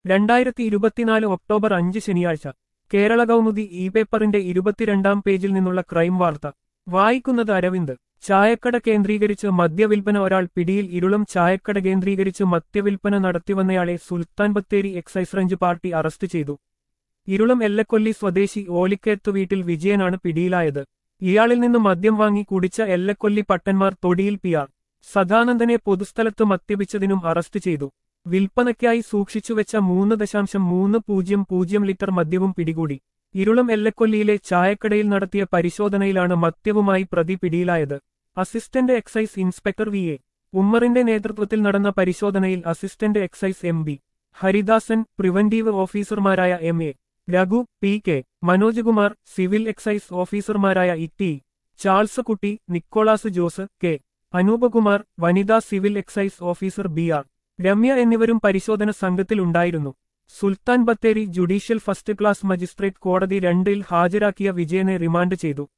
രണ്ടായിരത്തി ഇരുപത്തിനാല് ഒക്ടോബർ അഞ്ച് ശനിയാഴ്ച കേരള കൗമുദി ഇ പേപ്പറിന്റെ ഇരുപത്തിരണ്ടാം പേജിൽ നിന്നുള്ള ക്രൈം വാർത്ത വായിക്കുന്നത് അരവിന്ദ് ചായക്കട കേന്ദ്രീകരിച്ച് മദ്യവിൽപ്പന ഒരാൾ പിടിയിൽ ഇരുളം ചായക്കട കേന്ദ്രീകരിച്ച് മദ്യവിൽപ്പന നടത്തിവന്നയാളെ Sultan Bathery excise range party arrest ചെയ്തു ഇരുളം എല്ലക്കൊല്ലി സ്വദേശി ഓലിക്കേത്ത് വീട്ടിൽ വിജയനാണ് പിടിയിലായത് ഇയാളിൽ നിന്ന് മദ്യം വാങ്ങി കുടിച്ച എല്ലക്കൊല്ലി പട്ടന്മാർ തൊടിയിൽ പി ആർ സദാനന്ദനെ പൊതുസ്ഥലത്ത് മദ്യപിച്ചതിനും അറസ്റ്റ് ചെയ്തു വിൽപ്പനയ്ക്കായി സൂക്ഷിച്ചുവെച്ച മൂന്ന് ദശാംശം മൂന്ന് പൂജ്യം പൂജ്യം ലിറ്റർ മദ്യവും പിടികൂടി ഇരുളം എല്ലക്കൊല്ലിയിലെ ചായക്കടയിൽ നടത്തിയ പരിശോധനയിലാണ് മദ്യവുമായി പ്രതി പിടിയിലായത് assistant excise inspector V A ഉമ്മറിന്റെ നേതൃത്വത്തിൽ നടന്ന പരിശോധനയിൽ assistant excise M B Haridasan preventive ഓഫീസർമാരായ M A Raghu P K Manoj Kumar civil excise ഓഫീസർമാരായ ഇ ചാൾസ് കുട്ടി നിക്കോളാസ് ജോസ് കെ അനൂപകുമാർ വനിതാ civil excise officer B R Ramya എന്നിവരും പരിശോധന സംഘത്തിലുണ്ടായിരുന്നു Sultan Bathery judicial first class magistrate കോടതി രണ്ടിൽ ഹാജരാക്കിയ വിജയനെ റിമാൻഡ് ചെയ്തു